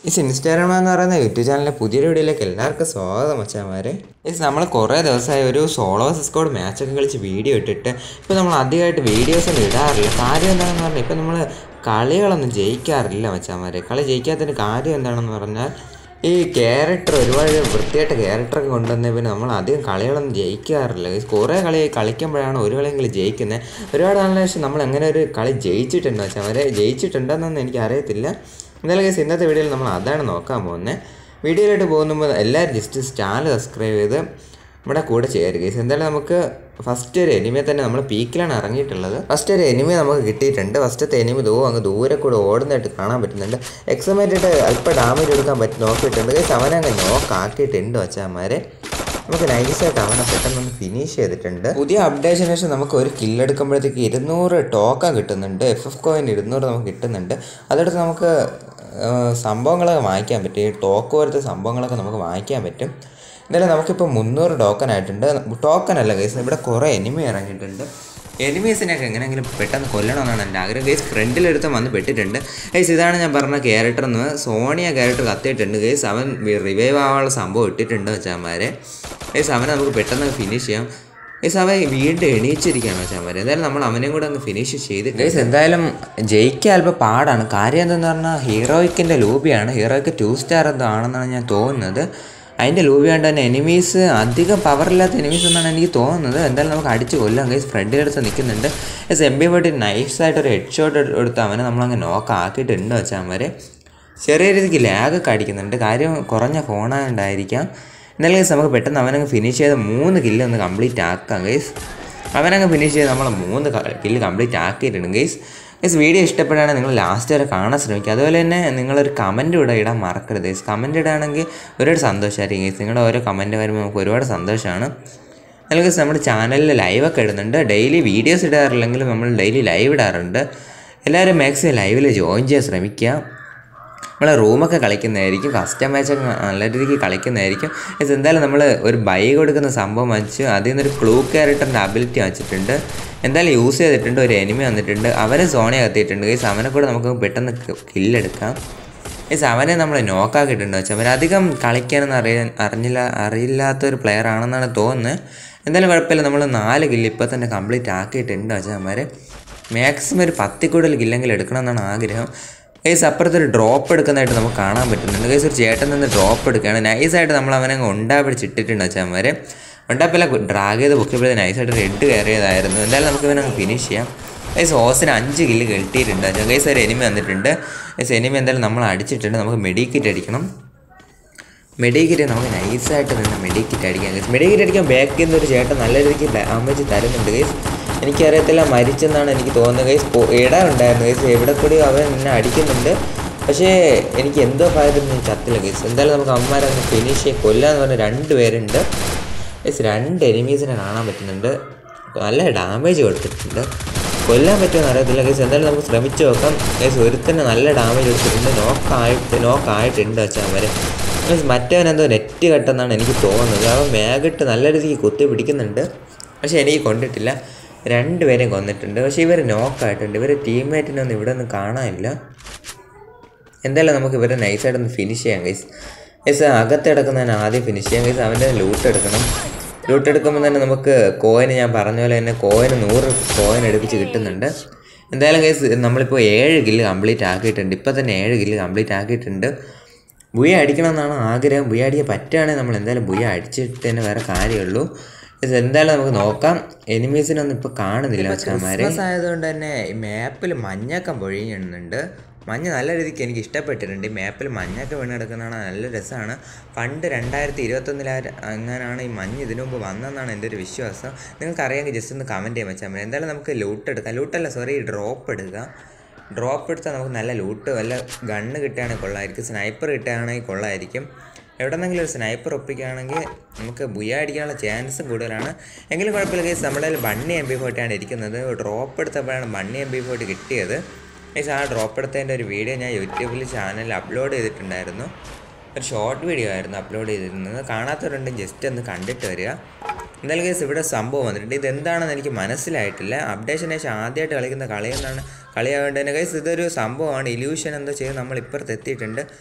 ഈ ഇൻസ്റ്റാഗ്രാം എന്ന് പറയുന്ന യൂട്യൂബ് ചാനലിലെ പുതിയൊരു വീഡിയോയിലേക്ക് എല്ലാവർക്കും സ്വാഗതം മച്ചാമാരെ ഇത് നമ്മൾ കുറേ ദിവസമായി ഒരു സോളോ സ്കോഡ് മാച്ചൊക്കെ കളിച്ച് വീഡിയോ ഇട്ടിട്ട് ഇപ്പോൾ നമ്മൾ അധികമായിട്ട് വീഡിയോസ് ഒന്നും ഇടാറില്ല കാര്യം എന്താണെന്ന് പറഞ്ഞാൽ ഇപ്പോൾ നമ്മൾ കളികളൊന്നും ജയിക്കാറില്ല മച്ചാമാരെ കളി ജയിക്കാത്തതിന് കാര്യം എന്താണെന്ന് പറഞ്ഞാൽ ഈ ക്യാരക്ടർ ഒരുപാട് വൃത്തിയായിട്ട് ക്യാരക്ടറൊക്കെ കൊണ്ടുവന്ന പിന്നെ നമ്മൾ അധികം കളികളൊന്നും ജയിക്കാറില്ല ഈ കുറേ കളി കളിക്കുമ്പോഴാണ് ഒരു കളിയെങ്കിലും ജയിക്കുന്നത് ഒരുപാട് നാളിന് ശേഷം നമ്മൾ എങ്ങനെ ഒരു കളി ജയിച്ചിട്ടുണ്ടോ വെച്ചാൽ അവരെ ജയിച്ചിട്ടുണ്ടെന്നൊന്നും എനിക്ക് അറിയത്തില്ല എന്തായാലും കേസ് ഇന്നത്തെ വീഡിയോയിൽ നമ്മൾ അതാണ് നോക്കാൻ പോകുന്നത് വീഡിയോയിലോട്ട് പോകുമ്പോൾ എല്ലാവരും ജസ്റ്റ് ചാനൽ സബ്സ്ക്രൈബ് ചെയ്ത് നമ്മുടെ കൂടെ ചേരുക കേസ് എന്തായാലും നമുക്ക് ഫസ്റ്റ് ഒരു എനിമയെ തന്നെ നമ്മൾ പീക്കിലാണ് ഇറങ്ങിയിട്ടുള്ളത് ഫസ്റ്റ് ഒരു എനിമ നമുക്ക് കിട്ടിയിട്ടുണ്ട് ഫസ്റ്റത്തെ എനിമ ദൂ അങ്ങ് ദൂരെ കൂടെ ഓടുന്നതായിട്ട് കാണാൻ പറ്റുന്നുണ്ട് എക്സമേറ്റിട്ട് അല്പം ഡാമേജ് എടുക്കാൻ പറ്റി നോക്കിയിട്ടുണ്ട് കേസ് അവനങ്ങ് നോക്കാക്കിയിട്ടുണ്ട് വച്ചാമാരെ നമുക്ക് നൈസായിട്ട് അവനെ പെട്ടെന്ന് ഫിനിഷ് ചെയ്തിട്ടുണ്ട് പുതിയ അപ്ഡേഷന് ശേഷം നമുക്ക് ഒരു കില്ലെടുക്കുമ്പോഴത്തേക്ക് ഇരുന്നൂറ് ടോക്കൺ കിട്ടുന്നുണ്ട് എഫ് എഫ് കോയിൻ ഇരുന്നൂറ് നമുക്ക് കിട്ടുന്നുണ്ട് അതെടുത്ത് നമുക്ക് ആ, സംഭവങ്ങളൊക്കെ വാങ്ങിക്കാൻ പറ്റും ഈ ടോക്ക് പോലത്തെ സംഭവങ്ങളൊക്കെ നമുക്ക് വാങ്ങിക്കാൻ പറ്റും എന്തായാലും നമുക്കിപ്പോൾ മുന്നൂറ് ടോക്കൺ ആയിട്ടുണ്ട് ടോക്കൺ അല്ല കേസ് ഇവിടെ കുറേ എനിമി ഇറങ്ങിയിട്ടുണ്ട് എനിമീസിനെയൊക്കെ എങ്ങനെയെങ്കിലും പെട്ടെന്ന് കൊല്ലണമെന്നാണ് എൻ്റെ ആഗ്രഹം ഗേസ് ഫ്രണ്ടിലെടുത്ത് വന്ന് പെട്ടിട്ടുണ്ട് ഗേസ് ഇതാണ് ഞാൻ പറഞ്ഞ ക്യാരക്ടർ എന്ന് സോണിയ ക്യാരക്ടർ കത്തിയിട്ടുണ്ട് ഗേസ് അവൻ റിവൈവ് ആവാനുള്ള സംഭവം ഇട്ടിട്ടുണ്ട് വെച്ചാമാരെ ഗേസ് അവനെ നമുക്ക് പെട്ടെന്ന് ഫിനിഷ് ചെയ്യാം ഗേസ് അവൻ വീണ്ടും എണീച്ചിരിക്കുകയാണ് വെച്ചാമാരെ എന്തായാലും നമ്മൾ അവനെയും കൂടെ അങ്ങ് ഫിനിഷ് ചെയ്തിട്ട് ഗേസ് എന്തായാലും ജയിക്കാൻ അല്പം പാടാണ് കാര്യം എന്തെന്ന് പറഞ്ഞാൽ ഹീറോയ്ക്കിൻ്റെ ലൂബിയാണ് ഹീറോയ്ക്ക് ടു സ്റ്റാർ എന്തോ ആണെന്നാണ് ഞാൻ തോന്നുന്നത് അതിൻ്റെ ലൂബി കൊണ്ട് തന്നെ എനിമീസ് അധികം പവറില്ലാത്ത എനിമീസ് എന്നാണ് എനിക്ക് തോന്നുന്നത് എന്തായാലും നമുക്ക് അടിച്ച് കൊല്ലാം ഗൈസ് ഫ്രണ്ടിൻ്റെ അടുത്ത് നിൽക്കുന്നുണ്ട് എസ് എം ബി പോയിട്ട് നൈസായിട്ട് ഒരു ഹെഡ് ഷോട്ട് എടുത്ത് അവനെ നമ്മളങ്ങ് നോക്കാക്കിയിട്ടുണ്ട് വെച്ചാൽ അവരെ ചെറിയ രീതിക്ക് ലാഗൊക്കെ അടിക്കുന്നുണ്ട് കാര്യം കുറഞ്ഞ ഫോണായോണ്ടായിരിക്കാം എന്നാലും ഗൈസ് നമുക്ക് പെട്ടെന്ന് അവനങ്ങ് ഫിനിഷ് ചെയ്ത് മൂന്ന് കില്ല് ഒന്ന് കംപ്ലീറ്റ് ആക്കാം ഗൈസ് അവനങ്ങ് ഫിനിഷ് ചെയ്ത് നമ്മൾ മൂന്ന് കില്ല് കംപ്ലീറ്റ് ആക്കിയിട്ടുണ്ട് ഗൈസ് ഗൈസ് വീഡിയോ ഇഷ്ടപ്പെടുകയാണെങ്കിൽ നിങ്ങൾ ലാസ്റ്റ് വരെ കാണാൻ ശ്രമിക്കുക അതുപോലെ തന്നെ നിങ്ങളൊരു കമൻറ്റ് ഇവിടെ ഇടാൻ മറക്കരുത് ഗൈസ് കമൻറ്റ് ഇടുകയാണെങ്കിൽ ഒരുപാട് സന്തോഷമായിരിക്കും ഗൈസ് നിങ്ങളുടെ ഓരോ കമൻറ്റ് വരുമ്പോൾ നമുക്ക് ഒരുപാട് സന്തോഷമാണ് അല്ലെങ്കിൽ ഗൈസ് നമ്മുടെ ചാനലിൽ ലൈവൊക്കെ ഇടുന്നുണ്ട് ഡെയിലി വീഡിയോസ് ഇടാറില്ലെങ്കിലും നമ്മൾ ഡെയിലി ലൈവ് ഇടാറുണ്ട് എല്ലാവരും മാക്സിമം ലൈവിൽ ജോയിൻ ചെയ്യാൻ ശ്രമിക്കുക നമ്മൾ റൂമൊക്കെ കളിക്കുന്നതായിരിക്കും കസ്റ്റം മാച്ചൊക്കെ നല്ല രീതിക്ക് കളിക്കുന്നതായിരിക്കും ഇത് എന്തായാലും നമ്മൾ ഒരു ബൈ കൊടുക്കുന്ന സംഭവം വെച്ച് അതിൽ നിന്നൊരു ക്ലൂ ക്യാരക്ടറിൻ്റെ അബിലിറ്റി വെച്ചിട്ടുണ്ട് എന്തായാലും യൂസ് ചെയ്തിട്ടുണ്ട് ഒരു എനിമി വന്നിട്ടുണ്ട് അവനെ സോണി കത്തിയിട്ടുണ്ട് ഗൈസ് അവനെ കൂടെ നമുക്ക് പെട്ടെന്ന് കില്ലെടുക്കാം ഗൈസ് അവനെ നമ്മൾ നോക്കാക്കിയിട്ടുണ്ട് വെച്ചാൽ അവൻ അധികം കളിക്കാനൊന്നും അറിയാൻ അറിഞ്ഞില്ല അറിയില്ലാത്തൊരു പ്ലെയർ ആണെന്നാണ് തോന്നുന്നത് എന്തായാലും കുഴപ്പമില്ല നമ്മൾ നാല് കില്ല് ഇപ്പോൾ തന്നെ കംപ്ലീറ്റ് ആക്കിയിട്ടുണ്ട് വെച്ചാൽ അവന്മാർ മാക്സിമം ഒരു പത്തിൽ കൂടുതൽ കില്ലെങ്കിലും എടുക്കണമെന്നാണ് ആഗ്രഹം ഗൈസ് അപ്പുറത്ത് ഒരു ഡ്രോപ്പ് എടുക്കുന്നതായിട്ട് നമുക്ക് കാണാൻ പറ്റുന്നുണ്ട് ഗൈസ് ഒരു ചേട്ടൻ നിന്ന് ഡ്രോപ്പ് എടുക്കുകയാണ് നൈസായിട്ട് നമ്മൾ അവനെ അങ്ങ് ഉണ്ടാ പിടിച്ചിട്ടിട്ടുണ്ട് അച്ഛന്മാരെ ഉണ്ടാപ്പില്ല ഡ്രാഗ് ചെയ്ത് പൊക്കിയപ്പോഴത്തെ നൈസായിട്ട് റെഡ് കയറിയതായിരുന്നു എന്തായാലും നമുക്ക് ഇവനെ അങ്ങ് ഫിനിഷ് ചെയ്യാം ഗൈസ് ഓസിന് അഞ്ച് കില്ല് കെട്ടിയിട്ടുണ്ട് അച്ഛൻ ഗൈസ് ഒരു എനിമി വന്നിട്ടുണ്ട് ഗൈസ് എനിമി എന്തായാലും നമ്മൾ അടിച്ചിട്ടുണ്ട് നമുക്ക് മെഡിക്കിറ്റ് അടിക്കണം മെഡിക്കിറ്റ് നമുക്ക് നൈസായിട്ട് നിന്ന് മെഡിക്കിറ്റ് അടിക്കാം ഗൈസ് മെഡിക്കിറ്റ് അടിക്കാൻ ബാക്കിൽ നിന്ന് ഒരു ചേട്ടൻ നല്ല രീതിക്ക് ഡാമേജ് തരുന്നുണ്ട് ഗൈസ് എനിക്കറിയത്തില്ല മരിച്ചെന്നാണ് എനിക്ക് തോന്നുന്നത് ഗൈസ് ഇടാറുണ്ടായിരുന്നു ഗൈസ് എവിടെ കൂടി അവൻ എന്നെ അടിക്കുന്നുണ്ട് പക്ഷേ എനിക്ക് എന്തോ ഭയത്തിൽ ഞാൻ ചത്തില്ല ഗൈസ് എന്തായാലും നമുക്ക് അമ്മമാരെ ഒന്ന് ഫിനിഷ് ചെയ്ത് കൊല്ലാന്ന് പറഞ്ഞ രണ്ട് പേരുണ്ട് ഗൈസ് രണ്ട് എനിമീസിനെ കാണാൻ പറ്റുന്നുണ്ട് നല്ല ഡാമേജ് കൊടുത്തിട്ടുണ്ട് കൊല്ലാൻ പറ്റുമെന്ന് അറിയത്തില്ല ഗൈസ് എന്തായാലും നമുക്ക് ശ്രമിച്ചു നോക്കാം ഗൈസ് ഒരുത്തന്നെ നല്ല ഡാമേജ് കൊടുത്തിട്ടുണ്ട് നോക്കായിട്ട് നോക്കായിട്ടുണ്ട് വെച്ചാൽ വരെ മീൻസ് മറ്റവൻ എന്തോ നെറ്റ് കട്ടെന്നാണ് എനിക്ക് തോന്നുന്നത് അവൻ മേഘിട്ട് നല്ല രീതിക്ക് കുത്തി പിടിക്കുന്നുണ്ട് പക്ഷേ എനിക്ക് കൊണ്ടിട്ടില്ല രണ്ടുപേരെയും കൊന്നിട്ടുണ്ട് പക്ഷേ ഇവർ നോക്കായിട്ടുണ്ട് ഇവർ ടീംമേറ്റിനൊന്നും ഇവിടെ ഒന്നും കാണാനില്ല എന്തായാലും നമുക്ക് ഇവരെ നൈസായിട്ട് ഒന്ന് ഫിനിഷ് ചെയ്യാം ഗൈസ് ഗൈസ് അകത്ത് കിടക്കുന്നതിന് ആദ്യം ഫിനിഷ് ചെയ്യാം ഗൈസ് അവൻ്റെ ലൂട്ട് എടുക്കണം ലൂട്ട് എടുക്കുമ്പോൾ തന്നെ നമുക്ക് കോയിന് ഞാൻ പറഞ്ഞ പോലെ തന്നെ കോയിന് നൂറ് കോയിൻ എടുപ്പിച്ച് കിട്ടുന്നുണ്ട് എന്തായാലും ഗൈസ് നമ്മളിപ്പോൾ ഏഴ് കില്ല് കംപ്ലീറ്റ് ആക്കിയിട്ടുണ്ട് ഇപ്പോൾ തന്നെ ഏഴ് കില്ല് കംപ്ലീറ്റ് ആക്കിയിട്ടുണ്ട് ബുയ അടിക്കണം എന്നാണ് ആഗ്രഹം ബുയ അടിക്കാൻ പറ്റുകയാണെങ്കിൽ നമ്മൾ എന്തായാലും ബുയ അടിച്ചിട്ട് തന്നെ വേറെ കാര്യമുള്ളൂ ഇത് എന്തായാലും നമുക്ക് നോക്കാം എനിമീസിനൊന്നും ഇപ്പോൾ കാണുന്നില്ല മച്ചാമാരെ ആയതുകൊണ്ട് തന്നെ മാപ്പിൽ മഞ്ഞൊക്കെ പൊഴിയുന്നുണ്ട് മഞ്ഞ് നല്ല രീതിക്ക് എനിക്ക് ഇഷ്ടപ്പെട്ടിട്ടുണ്ട് ഈ മാപ്പിൽ മഞ്ഞൊക്കെ വീണ് കിടക്കുന്നതാണ് നല്ല രസമാണ് പണ്ട് രണ്ടായിരത്തി ഇരുപത്തൊന്നിൽ അങ്ങനെയാണ് ഈ മഞ്ഞ് ഇതിനു മുമ്പ് വന്നതെന്നാണ് എൻ്റെ ഒരു വിശ്വാസം നിങ്ങൾക്ക് അറിയാമെങ്കിൽ ജസ്റ്റ് ഒന്ന് കമൻറ്റ് ചെയ്യാൻ വെച്ചാൽ മതി എന്തായാലും നമുക്ക് ലൂട്ട് എടുക്കാം ലൂട്ടല്ല സോറി ഡ്രോപ്പ് എടുക്കുക ഡ്രോപ്പ് എടുത്താൽ നമുക്ക് നല്ല ലൂട്ട് വല്ല ഗണ്ണ് കിട്ടുകയാണെങ്കിൽ കൊള്ളായിരിക്കും സ്നൈപ്പർ കിട്ടുകയാണെങ്കിൽ കൊള്ളായിരിക്കും എവിടെന്നെങ്കിലും ഒരു സ്നൈപ്പർ ഒപ്പിക്കുകയാണെങ്കിൽ നമുക്ക് ബുയ അടിക്കാനുള്ള ചാൻസും കൂടുതലാണ് എങ്കിലും കുഴപ്പമില്ല കേസ് നമ്മുടെ കയ്യിൽ ബണ്ണി എം ബി ഫോർട്ടിയാണ് ഇരിക്കുന്നത് ഡ്രോപ്പ് എടുത്തപ്പോഴാണ് ബണ്ണി എം ബി ഫോർട്ടി കിട്ടിയത് കേസ് ആ ഡ്രോപ്പ് എടുത്തതിൻ്റെ ഒരു വീഡിയോ ഞാൻ യൂട്യൂബിൽ ചാനലിൽ അപ്ലോഡ് ചെയ്തിട്ടുണ്ടായിരുന്നു ഒരു ഷോർട്ട് വീഡിയോ ആയിരുന്നു അപ്ലോഡ് ചെയ്തിരുന്നത് കാണാത്തവരുണ്ടെങ്കിൽ ജസ്റ്റ് ഒന്ന് കണ്ടിട്ട് വരിക എന്തായാലും കേസ് ഇവിടെ സംഭവം വന്നിട്ടുണ്ട് ഇതെന്താണെന്ന് എനിക്ക് മനസ്സിലായിട്ടില്ല അപ്ഡേഷന് ശേഷം ആദ്യമായിട്ട് കളിക്കുന്ന കളിയെന്നാണ് കളിയാവേണ്ടതിന് കേസ് ഇതൊരു സംഭവമാണ് ഇല്യൂഷൻ എന്തോ ചെയ്ത് നമ്മൾ ഇപ്പുറത്ത് എത്തിയിട്ടുണ്ട്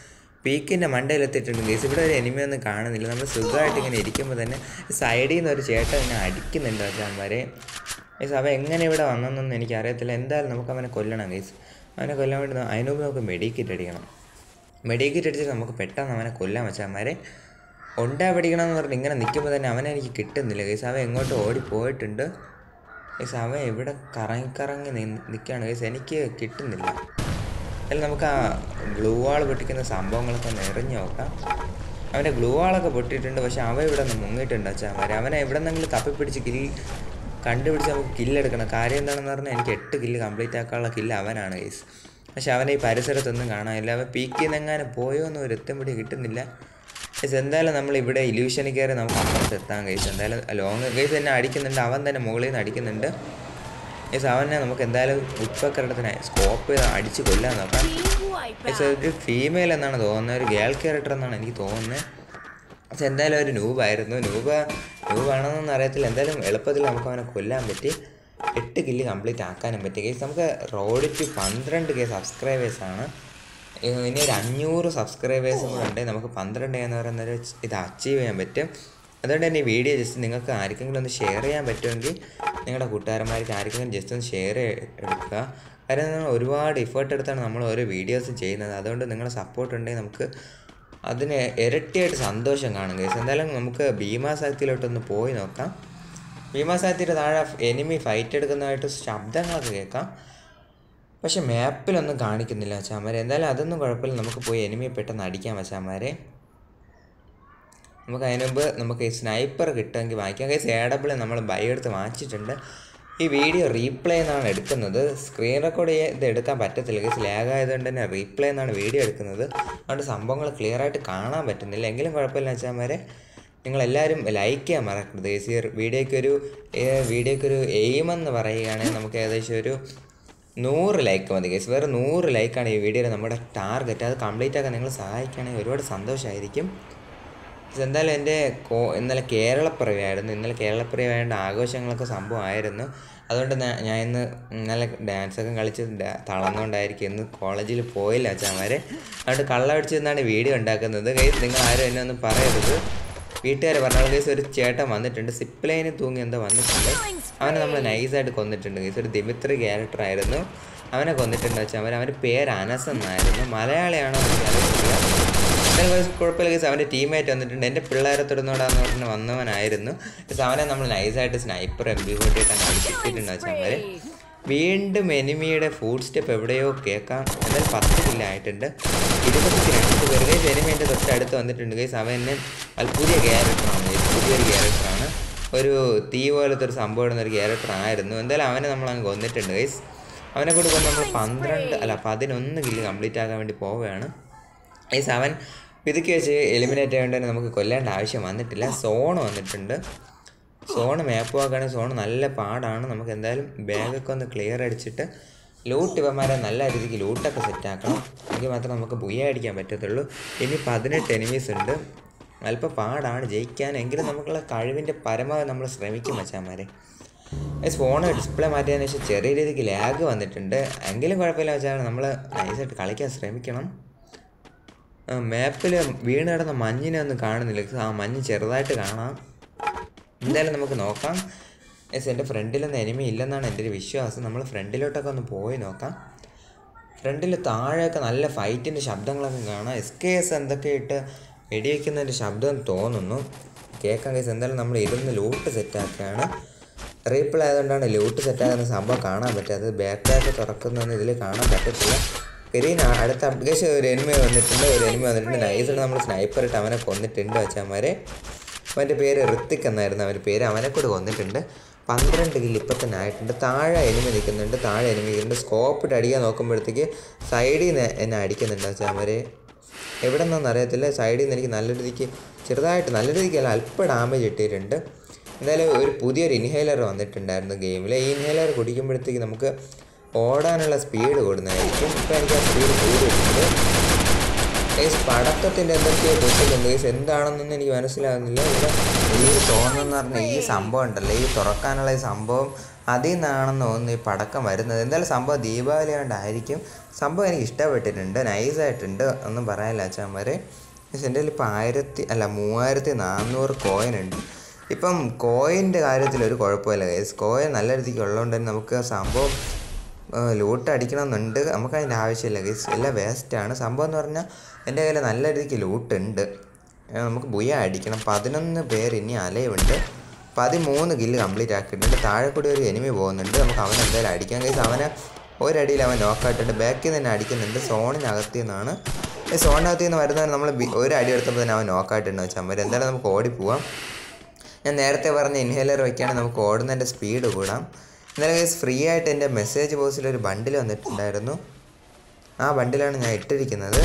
പീക്കിൻ്റെ മണ്ടയിലെത്തിയിട്ടുണ്ട് ഗേസ് ഇവിടെ ഒരു എനിമിയൊന്നും കാണുന്നില്ല നമ്മൾ സുഖമായിട്ട് ഇങ്ങനെ ഇരിക്കുമ്പോൾ തന്നെ സൈഡിൽ നിന്ന് ഒരു ചേട്ടൻ ഇങ്ങനെ അടിക്കുന്നുണ്ട് അച്ഛന്മാരെ ഗേസ് അവൻ എങ്ങനെ ഇവിടെ വന്നെന്നൊന്നും എനിക്കറിയത്തില്ല എന്തായാലും നമുക്ക് അവനെ കൊല്ലണം ഗേസ് അവനെ കൊല്ലാൻ വേണ്ടി ന- അതിന് മുമ്പ് നമുക്ക് മെഡിക്കിറ്റ് അടിക്കണം മെഡിക്കിറ്റ് അടിച്ചിട്ട് നമുക്ക് പെട്ടെന്ന് അവനെ കൊല്ലാൻ വെച്ചാൽ ഉണ്ടാ പിടിക്കണം എന്ന് പറഞ്ഞിട്ട് ഇങ്ങനെ നിൽക്കുമ്പോൾ തന്നെ അവനെ എനിക്ക് കിട്ടുന്നില്ല ഗൈസ് അവൻ എങ്ങോട്ട് ഓടി പോയിട്ടുണ്ട് ഗൈസ് അവൻ ഇവിടെ കറങ്ങി കറങ്ങി നിൽക്കുകയാണ് ഗൈസ് എനിക്ക് കിട്ടുന്നില്ല അതിൽ നമുക്ക് ആ ഗ്ലൂ വാൾ പൊട്ടിക്കുന്ന സംഭവങ്ങളൊക്കെ ഒന്ന് എറിഞ്ഞ് നോക്കാം അവൻ്റെ ഗ്ലൂ വാളൊക്കെ പൊട്ടിയിട്ടുണ്ട് പക്ഷെ അവൻ ഇവിടെ നിന്ന് മുങ്ങിയിട്ടുണ്ട് അച്ഛാമാർ അവനെ എവിടെ നിന്നെങ്കിലും തപ്പിപ്പിടിച്ച് കിൽ കണ്ടുപിടിച്ച് നമുക്ക് കില്ലെടുക്കണം കാര്യം എന്താണെന്ന് പറഞ്ഞാൽ എനിക്ക് എട്ട് കില്ല് കംപ്ലീറ്റ് ആക്കാനുള്ള കില്ല് അവനാണ് ഗൈസ് പക്ഷെ അവനെ ഈ പരിസരത്തൊന്നും കാണാനില്ല അവൻ പീക്കിൽ നിന്നെങ്ങാനും പോയോ എന്ന് ഒരു എത്തുംപിടി കിട്ടുന്നില്ല ഗൈസ് എന്തായാലും നമ്മൾ ഇവിടെ ഇല്യൂഷനിൽ കയറി നമുക്ക് അപ്പുറത്ത് എത്താൻ ഗൈസ് എന്തായാലും ലോങ് ഗൈസ് തന്നെ അടിക്കുന്നുണ്ട് അവൻ തന്നെ മുകളിൽ നിന്ന് അടിക്കുന്നുണ്ട് ഗൈസ് അവനെ നമുക്ക് എന്തായാലും ഉപ്പക്കരടത്തിന് സ്കോപ്പ് ചെയ്ത് അടിച്ച് കൊല്ലാൻ നോക്കാം ഗൈസ് ഒരു ഫീമെയിൽ എന്നാണ് തോന്നുന്നത് ഒരു ഗേൾ ക്യാരക്ടർ എന്നാണ് എനിക്ക് തോന്നുന്നത് പക്ഷെ എന്തായാലും ഒരു നൂബായിരുന്നു നൂബ നൂബാണെന്നൊന്നും അറിയത്തില്ല എന്തായാലും എളുപ്പത്തിൽ നമുക്ക് അവനെ കൊല്ലാൻ പറ്റി എട്ട് കില്ല് കംപ്ലീറ്റ് ആക്കാനും പറ്റി കേസ് നമുക്ക് റോഡ് ടു പന്ത്രണ്ട് കെ സബ്സ്ക്രൈബേഴ്സാണ് ഇനി ഒരു അഞ്ഞൂറ് സബ്സ്ക്രൈബേഴ്സും കൂടെ ഉണ്ടെങ്കിൽ നമുക്ക് പന്ത്രണ്ട് എന്ന് പറയുന്ന ഒരു ഇത് അച്ചീവ് ചെയ്യാൻ പറ്റും അതുകൊണ്ട് തന്നെ ഈ വീഡിയോ ജസ്റ്റ് നിങ്ങൾക്ക് ആർക്കെങ്കിലും ഒന്ന് ഷെയർ ചെയ്യാൻ പറ്റുമെങ്കിൽ നിങ്ങളുടെ കൂട്ടുകാരന്മാർക്ക് ആർക്കെങ്കിലും ജസ്റ്റ് ഒന്ന് ഷെയർ എടുക്കുക കാര്യം നമ്മൾ ഒരുപാട് ഇഫേർട്ട് എടുത്താണ് നമ്മൾ ഓരോ വീഡിയോസും ചെയ്യുന്നത് അതുകൊണ്ട് നിങ്ങളുടെ സപ്പോർട്ട് ഉണ്ടെങ്കിൽ നമുക്ക് അതിന് ഇരട്ടിയായിട്ട് സന്തോഷം കാണും കേസ് എന്തായാലും നമുക്ക് ഭീമാശക്തിയിലോട്ടൊന്ന് പോയി നോക്കാം ഭീമാശക്തിയുടെ താഴെ എനിമി ഫൈറ്റ് എടുക്കുന്നതായിട്ട് ശബ്ദങ്ങളൊക്കെ കേൾക്കാം പക്ഷെ മാപ്പിലൊന്നും കാണിക്കുന്നില്ല അച്ഛാമാരെ എന്തായാലും അതൊന്നും കുഴപ്പമില്ല നമുക്ക് പോയി എനിമിയെ പെട്ടെന്ന് അടിക്കാം അച്ഛാമാരെ നമുക്ക് അതിന് മുമ്പ് നമുക്ക് ഈ സ്നൈപ്പർ കിട്ടുമെങ്കിൽ വാങ്ങിക്കാം കേസ് എ ഡബിൾ നമ്മൾ ബൈ എടുത്ത് വാങ്ങിച്ചിട്ടുണ്ട് ഈ വീഡിയോ റീപ്ലേ എന്നാണ് എടുക്കുന്നത് സ്ക്രീൻ റെക്കോർഡ് ചെയ്ത് എടുക്കാൻ പറ്റത്തില്ല കേസ് ലാഗ് ആയതുകൊണ്ട് തന്നെ റീപ്ലേ എന്നാണ് വീഡിയോ എടുക്കുന്നത് അതുകൊണ്ട് സംഭവങ്ങൾ ക്ലിയർ ആയിട്ട് കാണാൻ പറ്റുന്നില്ല എങ്കിലും കുഴപ്പമില്ല വെച്ചാൽ നിങ്ങളെല്ലാവരും ലൈക്ക് ചെയ്യാൻ മറക്കരുത് കേസ് ഈ വീഡിയോയ്ക്ക് ഒരു വീഡിയോയ്ക്ക് ഒരു എയിം എന്ന് പറയുകയാണെങ്കിൽ നമുക്ക് ഏകദേശം ഒരു നൂറ് ലൈക്ക് മതി കേസ് വേറെ നൂറ് ലൈക്കാണ് ഈ വീഡിയോയിൽ നമ്മുടെ ടാർഗറ്റ് അത് കംപ്ലീറ്റ് ആക്കാൻ നിങ്ങൾ സഹായിക്കുകയാണെങ്കിൽ ഒരുപാട് സന്തോഷമായിരിക്കും ഇത് എന്തായാലും എൻ്റെ കോ ഇന്നലെ കേരളപ്പിറവിയായിരുന്നു ഇന്നലെ കേരളപ്പിറവിയായതുകൊണ്ട് ആഘോഷങ്ങളൊക്കെ സംഭവമായിരുന്നു അതുകൊണ്ട് ഞാ- ഞാൻ ഇന്ന് ഇന്നലെ ഡാൻസൊക്കെ കളിച്ച് ഡാ- തളർന്നുകൊണ്ടായിരിക്കും ഇന്ന് കോളേജിൽ പോയില്ല അച്ഛന്മാരെ അതുകൊണ്ട് കള്ളടിച്ച് നിന്നാണ് വീഡിയോ ഉണ്ടാക്കുന്നത് കൈസ് നിങ്ങൾ ആരും എന്നെ ഒന്നും പറയരുത് വീട്ടുകാർ പറഞ്ഞാൽ കേസ് ഒരു ചേട്ടൻ വന്നിട്ടുണ്ട് സിപ്പ് ലൈനിൽ തൂങ്ങി എന്തോ വന്നിട്ടുണ്ട് അവനെ നമ്മൾ നൈസായിട്ട് കൊന്നിട്ടുണ്ട് കേസ് ഒരു ദിമിത്രി ക്യാരക്ടർ ആയിരുന്നു അവനെ കൊന്നിട്ടുണ്ട് വെച്ചാൽ അവൻ അവൻ്റെ പേര് അനസ് എന്നായിരുന്നു മലയാളിയാണോ എന്ന് എനിക്കറിയത്തില്ല എന്തായാലും guys കുഴപ്പമില്ല കേസ് അവൻ്റെ ടീമായിട്ട് വന്നിട്ടുണ്ട് എൻ്റെ പിള്ളേരെ തൊടുന്നോടാന്ന് പറഞ്ഞ് വന്നവനായിരുന്നു പക്ഷെ അവനെ നമ്മൾ നൈസായിട്ട് സ്നൈപ്പർ എം ബി കൊണ്ടിട്ട് അങ്ങനെ അടിച്ചിട്ടുണ്ട് വെച്ചാൽ വീണ്ടും എനിമിയുടെ ഫുഡ് സ്റ്റെപ്പ് എവിടെയോ കേൾക്കാം എന്തായാലും പത്ത് കില്ല ആയിട്ടുണ്ട് ഇരുപത്തി രണ്ട് പേര് ഗൈസ് എനിമീൻ്റെ തൊട്ടടുത്ത് വന്നിട്ടുണ്ട് ഗൈസ് അവൻ എന്നെ അത് പുതിയ ക്യാരക്ടറാണ് guys. പുതിയൊരു ക്യാരക്ടറാണ് ഒരു തീ പോലത്തെ ഒരു സംഭവം ഇടുന്ന ഒരു ക്യാരക്ടർ ആയിരുന്നു എന്തായാലും അവനെ നമ്മൾ അങ്ങ് കൊന്നിട്ടുണ്ട് ഗൈസ് അവനെ കൂടി കൊണ്ട് നമ്മൾ പന്ത്രണ്ട് അല്ല പതിനൊന്ന് കില്ല് കംപ്ലീറ്റ് ആക്കാൻ വേണ്ടി പോവുകയാണ് ഗൈസ് അവൻ പിതുക്കി വെച്ച് എലിമിനേറ്റ് ആയതുകൊണ്ട് തന്നെ നമുക്ക് കൊല്ലേണ്ട ആവശ്യം വന്നിട്ടില്ല സോൺ വന്നിട്ടുണ്ട് സോൺ മാപ്പ് ആക്കുകയാണെങ്കിൽ സോൺ നല്ല പാടാണ് നമുക്ക് എന്തായാലും ബാഗൊക്കെ ഒന്ന് ക്ലിയർ അടിച്ചിട്ട് ലൂട്ട് ഇവന്മാരെ നല്ല രീതിക്ക് ലൂട്ടൊക്കെ സെറ്റ് ആക്കണം എങ്കിൽ മാത്രമേ നമുക്ക് ബുയ അടിക്കാൻ പറ്റത്തുള്ളൂ ഇനി പതിനെട്ട് എനിമീസ് ഉണ്ട് അല്പം പാടാണ് ജയിക്കാൻ എങ്കിലും നമുക്കുള്ള കഴിവിൻ്റെ പരമാവധി നമ്മൾ ശ്രമിക്കും മച്ചാന്മാരെ ഫോൺ ഡിസ്പ്ലേ മാറ്റിയതിന് ശേഷം ചെറിയ രീതിക്ക് ലാഗ് വന്നിട്ടുണ്ട് എങ്കിലും കുഴപ്പമില്ല വെച്ചാൽ നമ്മൾ നൈസായിട്ട് കളിക്കാൻ ശ്രമിക്കണം മാപ്പിൽ വീണ് കിടന്ന മഞ്ഞിനെ ഒന്നും കാണുന്നില്ല ആ മഞ്ഞ് ചെറുതായിട്ട് കാണാം എന്തായാലും നമുക്ക് നോക്കാം എസ് എൻ്റെ ഫ്രണ്ടിലൊന്നും എനിമി ഇല്ലെന്നാണ് എൻ്റെ ഒരു വിശ്വാസം നമ്മൾ ഫ്രണ്ടിലോട്ടൊക്കെ ഒന്ന് പോയി നോക്കാം ഫ്രണ്ടിൽ താഴെയൊക്കെ നല്ല ഫൈറ്റിൻ്റെ ശബ്ദങ്ങളൊക്കെ കാണാം എസ് കെ എസ് എന്തൊക്കെ ഇട്ട് വെടിവെക്കുന്നതിൻ്റെ ശബ്ദം തോന്നുന്നു കേൾക്കാൻ കേസ് എന്തായാലും നമ്മൾ ഇരുന്ന് ലൂട്ട് സെറ്റാക്കുകയാണ് റീപ്ലേ ആയതുകൊണ്ടാണ് ലൂട്ട് സെറ്റാകുന്ന സംഭവം കാണാൻ പറ്റാത്തത് ബാക്ക് ബാക്ക് തുറക്കുന്നതൊന്നും ഇതിൽ കാണാൻ പറ്റത്തില്ല ഗ്രീൻ അടുത്ത അപ്ലിക്കേഷൻ ഒരു എനിമി വന്നിട്ടുണ്ട് ഒരു എനിമി വന്നിട്ടുണ്ട് നൈസായിട്ട് നമ്മൾ സ്നൈപ്പർ ഇട്ട് അവനെ കൊന്നിട്ടുണ്ട് വെച്ചാൽ അവൻ്റെ പേര് ഋത്തിക് എന്നായിരുന്നു അവൻ്റെ പേര് അവനെ കൂടെ കൊന്നിട്ടുണ്ട് പന്ത്രണ്ട് കില്ല് ഇപ്പം തന്നെ ആയിട്ടുണ്ട് താഴെ എനിമി നിൽക്കുന്നുണ്ട് താഴെ എനിമി നിൽക്കുന്നുണ്ട് സ്കോപ്പ് ഇട്ട് അടിക്കാൻ നോക്കുമ്പോഴത്തേക്ക് സൈഡിൽ നിന്ന് എന്നെ അടിക്കുന്നുണ്ട് വെച്ചാൽ അവരെ എവിടെ നിന്നൊന്നും അറിയത്തില്ല സൈഡിൽ നിന്ന് എനിക്ക് നല്ല രീതിക്ക് ചെറുതായിട്ട് നല്ല രീതിക്ക് അല്ല അല്പം ഡാമേജ് ഇട്ടിട്ടുണ്ട് എന്തായാലും ഒരു പുതിയൊരു ഇൻഹേലർ വന്നിട്ടുണ്ടായിരുന്നു ഗെയിമിൽ ഈ ഇൻഹേലർ കുടിക്കുമ്പോഴത്തേക്ക് നമുക്ക് ഓടാനുള്ള സ്പീഡ് കൂടുന്നതായിരിക്കും ഇപ്പോൾ എനിക്ക് ആ സ്പീഡ് കൂടിയിട്ടുണ്ട് ഗൈസ് പടക്കത്തിൻ്റെ എന്തൊക്കെയോ പൊട്ടിട്ടുണ്ട് ഗൈസ് എന്താണെന്നൊന്നും എനിക്ക് മനസ്സിലാകുന്നില്ല ഇവിടെ ഈ തോന്നുന്ന പറഞ്ഞ ഈ സംഭവം ഉണ്ടല്ലോ ഈ തുറക്കാനുള്ള ഈ സംഭവം അതിൽ നിന്നാണെന്ന് തോന്നുന്നു ഈ പടക്കം വരുന്നത് എന്തായാലും സംഭവം ദീപാവലി കൊണ്ടായിരിക്കും സംഭവം എനിക്ക് ഇഷ്ടപ്പെട്ടിട്ടുണ്ട് നൈസായിട്ടുണ്ട് ഒന്നും പറയാനില്ല അച്ഛന്മാരെ പക്ഷെ എൻ്റെ കയ്യിൽ ഇപ്പോൾ ആയിരത്തി അല്ല മൂവായിരത്തി നാനൂറ് കോയിൻ ഉണ്ട് ഇപ്പം കോയിൻ്റെ കാര്യത്തിൽ ഒരു കുഴപ്പമില്ല ഗൈസ് കോയിൻ നല്ല രീതിക്ക് ഉള്ളതുകൊണ്ട് തന്നെ നമുക്ക് സംഭവം ലൂട്ട് അടിക്കണമെന്നുണ്ട് നമുക്ക് അതിൻ്റെ ആവശ്യമില്ല ഗൈസ് എല്ലാം വേസ്റ്റാണ് സംഭവം എന്ന് പറഞ്ഞാൽ എൻ്റെ കയ്യിൽ നല്ല രീതിക്ക് ലൂട്ട് ഉണ്ട് ഏ, നമുക്ക് ബുയ അടിക്കണം പതിനൊന്ന് പേര് ഇനി അലയുണ്ട് പതിമൂന്ന് കില്ല് കംപ്ലീറ്റ് ആക്കിയിട്ടുണ്ട് താഴെ കൂടി ഒരു എനിമി പോകുന്നുണ്ട് നമുക്ക് അവൻ എന്തായാലും അടിക്കാൻ കഴിച്ച് അവനെ ഒരടിയിൽ അവൻ നോക്കായിട്ടുണ്ട് ബാക്കിൽ നിന്ന് തന്നെ അടിക്കുന്നുണ്ട് സോണിനകത്തു നിന്നാണ് ഈ സോണിനകത്തു നിന്ന് വരുന്നവൻ നമ്മൾ ബി- ഒരു അടി എടുത്തപ്പോൾ തന്നെ അവൻ നോക്കായിട്ടുണ്ട് വെച്ചാൽ മതി എന്തായാലും നമുക്ക് ഓടിപ്പോവാം ഞാൻ നേരത്തെ പറഞ്ഞ ഇൻഹേലർ വയ്ക്കുകയാണെങ്കിൽ നമുക്ക് ഓടുന്നതിൻ്റെ സ്പീഡ് കൂടാം എന്നാലും ഗൈസ് ഫ്രീ ആയിട്ട് എൻ്റെ മെസ്സേജ് ബോക്സിൽ ഒരു ബണ്ടിൽ വന്നിട്ടുണ്ടായിരുന്നു ആ ബണ്ടിലാണ് ഞാൻ ഇട്ടിരിക്കുന്നത്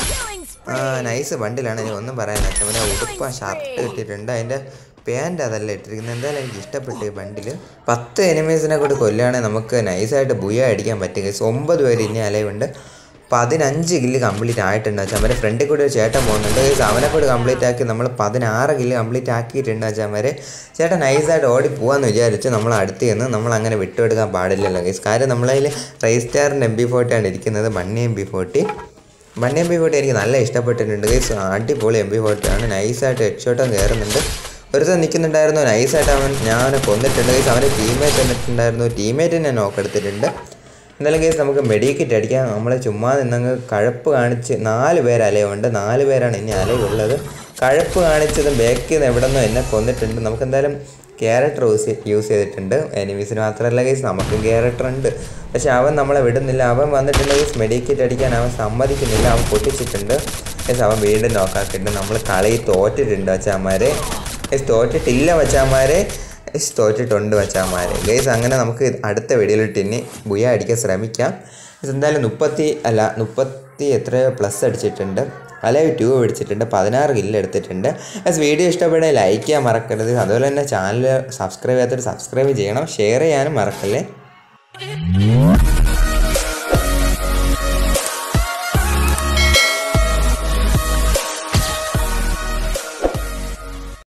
ആ നൈസ് ബണ്ടിലാണ് എനിക്ക് ഒന്നും പറയാനില്ല പിന്നെ ഉടുപ്പ ഷർട്ട് കിട്ടിയിട്ടുണ്ട് അതിൻ്റെ പാൻറ് അതല്ല ഇട്ടിരിക്കുന്നത് എന്തായാലും എനിക്ക് ഇഷ്ടപ്പെട്ടു ഈ ബണ്ടിൽ പത്ത് എനിമീസിനെ കൂടി കൊല്ലുകയാണെങ്കിൽ നമുക്ക് നൈസായിട്ട് ബുയ അടിക്കാൻ പറ്റും ഗൈസ് ഒമ്പത് പേര് ഇനി അലയുണ്ട് പതിനഞ്ച് കില്ല് കംപ്ലീറ്റ് ആയിട്ടുണ്ട് വെച്ചാൽ അവരെ ഫ്രണ്ടിൽ കൂടി ഒരു ചേട്ടൻ പോകുന്നുണ്ട് ഗൈസ് അവനെ കൂടി കംപ്ലീറ്റ് ആക്കി നമ്മൾ പതിനാറ് കില്ല് കംപ്ലീറ്റ് ആക്കിയിട്ടുണ്ട് വെച്ചാൽ അവരെ ചേട്ടൻ നൈസായിട്ട് ഓടി പോകാമെന്ന് വിചാരിച്ച് നമ്മൾ അടുത്ത് ചെന്ന് നമ്മൾ അങ്ങനെ വിട്ടുകൊടുക്കാൻ പാടില്ലല്ലോ ഗൈസ് കാര്യം നമ്മളതിൽ റൈസ്റ്റാറിൻ്റെ എം ബി ഫോർട്ടിയാണ് ഇരിക്കുന്നത് മണ്ണി എം ബി ഫോർട്ടി മണ്ണി എം ബി ഫോർട്ടി എനിക്ക് നല്ല ഇഷ്ടപ്പെട്ടിട്ടുണ്ട് ഗൈസ് അടിപൊളി എം ബി ഫോർട്ടിയാണ് നൈസായിട്ട് ഹെഡ്ഷോട്ടും കയറുന്നുണ്ട് ഒരുത്തൻ നിൽക്കുന്നുണ്ടായിരുന്നു നൈസായിട്ട് അവൻ ഞാൻ കൊന്നിട്ടുണ്ട് ഗൈസ് അവൻ്റെ ടീമേറ്റ് വന്നിട്ടുണ്ടായിരുന്നു ടീമേറ്റ് ഞാൻ നോക്കെടുത്തിട്ടുണ്ട് എന്തായാലും കേസ് നമുക്ക് മെഡിക്കിറ്റ് അടിക്കാം നമ്മൾ ചുമ്മാ നിന്നങ്ങ് കഴപ്പ് കാണിച്ച് നാല് പേര് അലയുണ്ട് നാല് പേരാണ് ഇനി അലയുള്ളത് കഴപ്പ് കാണിച്ചതും ബാക്കിൽ നിന്ന് എവിടെ നിന്നോ എന്നെ കൊന്നിട്ടുണ്ട് നമുക്ക് എന്തായാലും ക്യാരക്ടർ യൂസ് യൂസ് ചെയ്തിട്ടുണ്ട് എനിമീസിന് മാത്രമല്ല കേസ് നമുക്കും ക്യാരക്ടർ ഉണ്ട് പക്ഷെ അവൻ നമ്മളെ വിടുന്നില്ല അവൻ വന്നിട്ടുണ്ട് കേസ് മെഡിക്കിറ്റ് അടിക്കാൻ അവൻ സമ്മതിക്കുന്നില്ല അവൻ പൊട്ടിച്ചിട്ടുണ്ട് കേസ് അവൻ വീണ്ടും നോക്കാക്കിയിട്ടുണ്ട് നമ്മൾ കളി തോറ്റിട്ടുണ്ട് വച്ചാമാരെ കേസ് തോറ്റിട്ടില്ല വച്ചാമാരെ ഗൈസ് തോറ്റിട്ടുണ്ട് വച്ചാമാരെ ഗൈസ് അങ്ങനെ നമുക്ക് അടുത്ത വീഡിയോയിലിട്ട് ഇനി ബുയ അടിക്കാൻ ശ്രമിക്കാം ഗൈസ് എന്തായാലും മുപ്പത്തി അല്ല മുപ്പത്തി എത്രയോ പ്ലസ് അടിച്ചിട്ടുണ്ട് അലവ് ടു അടിച്ചിട്ടുണ്ട് പതിനാറ് കില്ല് എടുത്തിട്ടുണ്ട് ഗൈസ് വീഡിയോ ഇഷ്ടപ്പെടാൻ ലൈക്ക് ചെയ്യാൻ മറക്കരുത് അതുപോലെ തന്നെ ചാനൽ സബ്സ്ക്രൈബ് ചെയ്യാത്തവർ സബ്സ്ക്രൈബ് ചെയ്യണം ഷെയർ ചെയ്യാനും മറക്കല്ലേ